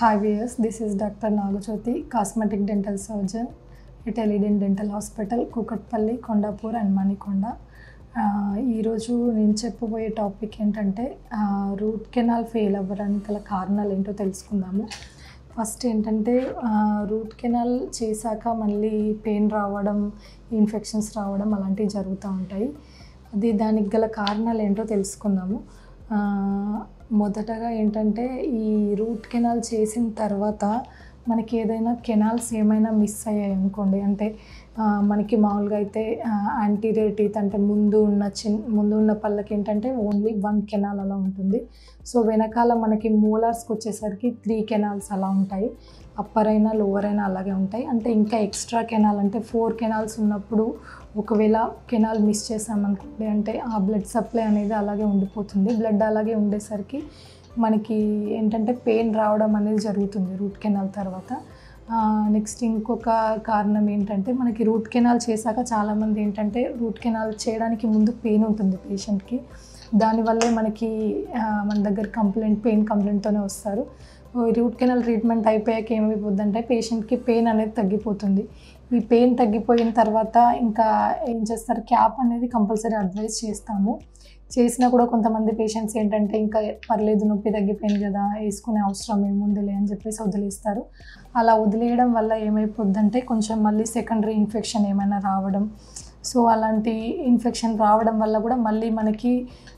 Hi viewers, this is Dr. Nagajoti, cosmetic dental surgeon at Eliden Dental Hospital, Kukatpally Kondapur and Manikonda ఆ, ఈరోజు నేను చెప్పబోయే topic ఏంటంటే రూట్ కెనాల్ ఫెయిల్ అవ్వడానికి గల కారణాలు ఏంటో తెలుసుకుందాము ఫస్ట్ ఏంటంటే రూట్ కెనాల్ చేశాక మళ్ళీ పెయిన్ రావడం ఇన్ఫెక్షన్స్ రావడం అలాంటివి జరుగుతూ ఉంటాయి అది దానికి గల కారణాలు ఏంటో తెలుసుకుందాము ఆ, మొదటగా ఏంటంటే ఈ రూట్ కెనాల్ చేసిన తర్వాత మనకి ఏదైనా కెనాల్స్ ఏమైనా మిస్ అయ్యాయి అనుకోండి అంటే ఆ, మనకి మామూలుగా అయితే యాంటీరియర్ టీత్ అంటే ముందు ఉన్న చిన్ ముందు ఉన్న పళ్ళకి ఏంటంటే ఓన్లీ వన్ కెనాల్ అలా ఉంటుంది సో వెనకాల మనకి మూలార్స్కి వచ్చేసరికి త్రీ కెనాల్స్ అలా ఉంటాయి అప్పర్ అయినా లోవర్ అయినా అలాగే ఉంటాయి అంటే ఇంకా ఎక్స్ట్రా కెనాల్ అంటే ఫోర్ కెనాల్స్ ఉన్నప్పుడు ఒకవేళ కెనాల్ మిస్ చేసామనుకోండి అంటే ఆ బ్లడ్ సప్లై అనేది అలాగే ఉండిపోతుంది బ్లడ్ అలాగే ఉండేసరికి మనకి ఏంటంటే పెయిన్ రావడం అనేది జరుగుతుంది రూట్ కెనాల్ తర్వాత నెక్స్ట్ ఇంకొక కారణం ఏంటంటే మనకి రూట్ కెనాల్ చేశాక చాలామంది ఏంటంటే రూట్ కెనాల్ చేయడానికి ముందు పెయిన్ ఉంటుంది పేషెంట్కి దానివల్లే మనకి ఆ, మన దగ్గర కంప్లైంట్ పెయిన్ కంప్లైంట్తోనే వస్తారు రూట్ కెనాల్ ట్రీట్మెంట్ అయిపోయాక ఏమైపోద్దంటే పేషెంట్కి పెయిన్ అనేది తగ్గిపోతుంది ఈ పెయిన్ తగ్గిపోయిన తర్వాత ఇంకా ఏం చేస్తారు క్యాప్ అనేది కంపల్సరీ అడ్వైస్ చేస్తాము చేసినా కూడా కొంతమంది పేషెంట్స్ ఏంటంటే ఇంకా పర్లేదు నొప్పి తగ్గిపోయింది కదా వేసుకునే అవసరం ఏముందిలే అని చెప్పేసి వదిలేస్తారు అలా వదిలేయడం వల్ల ఏమైపోద్దంటే కొంచెం మళ్ళీ సెకండరీ ఇన్ఫెక్షన్ ఏమైనా రావడం సో అలాంటి ఇన్ఫెక్షన్ రావడం వల్ల కూడా మళ్ళీ మనకి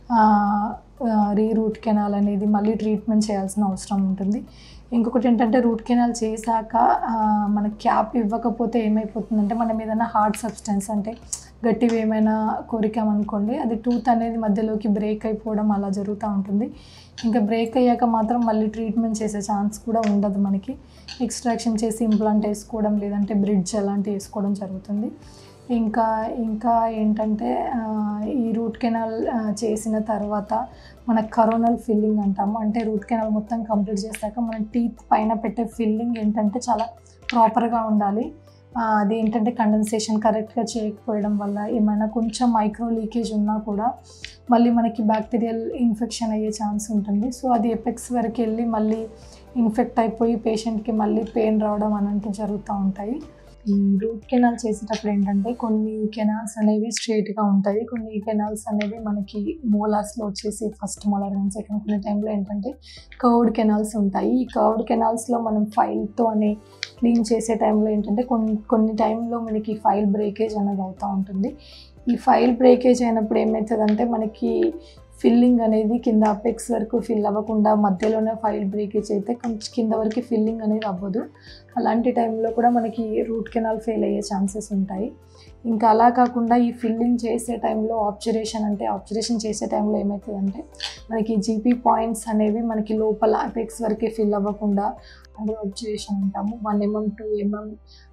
రీ రూట్ కెనాల్ అనేది మళ్ళీ ట్రీట్మెంట్ చేయాల్సిన అవసరం ఉంటుంది ఇంకొకటి ఏంటంటే రూట్ కెనాల్ చేశాక ఆ, మన క్యాప్ ఇవ్వకపోతే ఏమైపోతుందంటే మనం ఏదైనా హార్డ్ సబ్స్టెన్స్ అంటే గట్టివి ఏమైనా కోరికామనుకోండి అది టూత్ అనేది మధ్యలోకి బ్రేక్ అయిపోవడం అలా జరుగుతూ ఉంటుంది ఇంకా బ్రేక్ అయ్యాక మాత్రం మళ్ళీ ట్రీట్మెంట్ చేసే ఛాన్స్ కూడా ఉండదు మనకి ఎక్స్ట్రాక్షన్ చేసి ఇంప్లాంట్ వేసుకోవడం లేదంటే బ్రిడ్జ్ అలాంటివి వేసుకోవడం జరుగుతుంది ఇంకా ఇంకా ఏంటంటే ఆ, ఈ రూట్ కెనాల్ ఆ, చేసిన తర్వాత మన కరోనల్ ఫిల్లింగ్ అంటాము అంటే రూట్ కెనాల్ మొత్తం కంప్లీట్ చేశాక మన టీత్ పైన పెట్టే ఫిల్లింగ్ ఏంటంటే చాలా ప్రాపర్గా ఉండాలి ఆ, అది ఏంటంటే కండెన్సేషన్ కరెక్ట్గా చేయకపోవడం వల్ల ఏమైనా కొంచెం మైక్రో లీకేజ్ ఉన్నా కూడా మళ్ళీ మనకి బ్యాక్టీరియల్ ఇన్ఫెక్షన్ అయ్యే ఛాన్స్ ఉంటుంది సో అది ఎపెక్స్ వరకు వెళ్ళి మళ్ళీ ఇన్ఫెక్ట్ అయిపోయి పేషెంట్కి మళ్ళీ పెయిన్ రావడం అలాంటివి జరుగుతూ ఉంటాయి ఈ రూట్ కెనాల్ చేసేటప్పుడు ఏంటంటే కొన్ని కెనాల్స్ అనేవి స్ట్రైట్గా ఉంటాయి కొన్ని కెనాల్స్ అనేవి మనకి మోలార్స్లో వచ్చేసి ఫస్ట్ మోలార్ కానీ సెకండ్ కొన్ని టైంలో ఏంటంటే కర్వ్డ్ కెనాల్స్ ఉంటాయి ఈ కర్వ్డ్ కెనాల్స్లో మనం ఫైల్తో అని క్లీన్ చేసే టైంలో ఏంటంటే కొన్ని కొన్ని టైంలో మనకి ఫైల్ బ్రేకేజ్ అనేది అవుతూ ఉంటుంది ఈ ఫైల్ బ్రేకేజ్ అయినప్పుడు ఏమవుతుందంటే మనకి ఫిల్లింగ్ అనేది కింద అపెక్స్ వరకు ఫిల్ అవ్వకుండా మధ్యలోనే ఫైల్ బ్రేకేజ్ అయితే కొంచెం కింద వరకు ఫిల్లింగ్ అనేది అవ్వదు అలాంటి టైంలో కూడా మనకి రూట్ కెనాల్ ఫెయిల్ అయ్యే ఛాన్సెస్ ఉంటాయి ఇంకా అలా కాకుండా ఈ ఫిల్లింగ్ చేసే టైంలో ఆబ్జర్వేషన్ అంటే ఆబ్జర్వేషన్ చేసే టైంలో ఏమవుతుందంటే మనకి జీపీ పాయింట్స్ అనేవి మనకి లోపల అపెక్స్ వరకే ఫిల్ అవ్వకుండా అండర్ ఆబ్జర్వేషన్ అంటాము వన్ ఎంఎం టూ ఎంఎం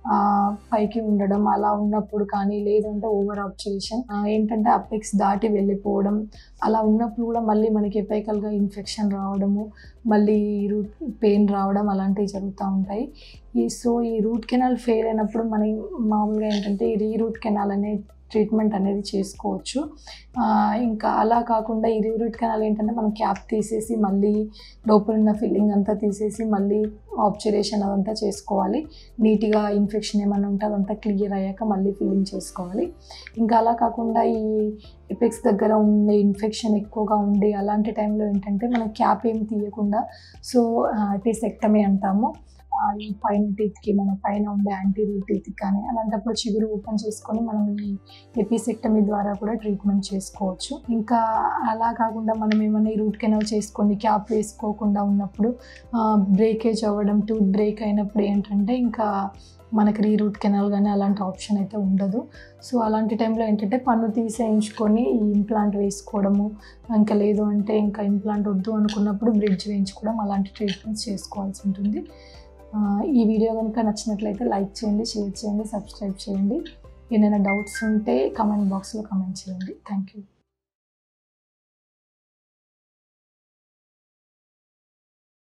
పైకి ఉండడం అలా ఉన్నప్పుడు కానీ లేదంటే ఓవర్ ఆబ్జర్వేషన్ ఏంటంటే అపెక్స్ దాటి వెళ్ళిపోవడం అలా ఉన్నప్పుడు కూడా మళ్ళీ మనకి ఎపైకల్గా ఇన్ఫెక్షన్ రావడము మళ్ళీ రూట్ పెయిన్ రావడం అలాంటివి జరుగుతూ ఉంటాయి ఈ సో ఈ రూట్ కెనాల్ ఫెయిల్ అయినప్పుడు మనం మామూలుగా ఏంటంటే ఈ రీ రూట్ కెనాల్ అనే ట్రీట్మెంట్ అనేది చేసుకోవచ్చు ఆ, ఇంకా అలా కాకుండా ఈ రీ రూట్ కెనాల్ ఏంటంటే మనం క్యాప్ తీసేసి మళ్ళీ లోపల ఉన్న ఫిల్లింగ్ అంతా తీసేసి మళ్ళీ ఆబ్జర్వేషన్ అదంతా చేసుకోవాలి నీట్గా ఇన్ఫెక్షన్ ఏమైనా ఉంటే అదంతా క్లియర్ అయ్యాక మళ్ళీ ఫిల్లింగ్ చేసుకోవాలి ఇంకా అలా కాకుండా ఈ ఎపెక్స్ దగ్గర ఉండే ఇన్ఫెక్షన్ ఎక్కువగా ఉండి అలాంటి టైంలో ఏంటంటే మనం క్యాప్ ఏం తీయకుండా సో ఎపిసెక్టమీ అంటాము ఆ, ఈ పైన టీత్కి మన పైన ఉండే యాంటీరియర్ టీత్కి కానీ అలాంటప్పుడు చిగురు ఓపెన్ చేసుకొని మనం ఈ ఎపిసెక్టమీ ద్వారా కూడా ట్రీట్మెంట్ చేసుకోవచ్చు ఇంకా అలా కాకుండా మనం ఏమైనా ఈ రూట్ కెనాల్ చేసుకొని క్యాప్ వేసుకోకుండా ఉన్నప్పుడు బ్రేకేజ్ అవ్వడం టూత్ బ్రేక్ అయినప్పుడు ఏంటంటే ఇంకా మనకి రీ రూట్ కెనాల్ కానీ అలాంటి ఆప్షన్ అయితే ఉండదు సో అలాంటి టైంలో ఏంటంటే పన్ను తీసేయించుకొని ఈ ఇంప్లాంట్ వేసుకోవడము ఇంకా లేదు అంటే ఇంకా ఇంప్లాంట్ వద్దు అనుకున్నప్పుడు బ్రిడ్జ్ వేయించుకోవడం అలాంటి ట్రీట్మెంట్స్ చేసుకోవాల్సి ఉంటుంది ఆ, ఈ వీడియో కనుక నచ్చినట్లయితే లైక్ చేయండి షేర్ చేయండి సబ్స్క్రైబ్ చేయండి ఏమైనా డౌట్స్ ఉంటే కమెంట్ బాక్స్లో కమెంట్ చేయండి థ్యాంక్ యూ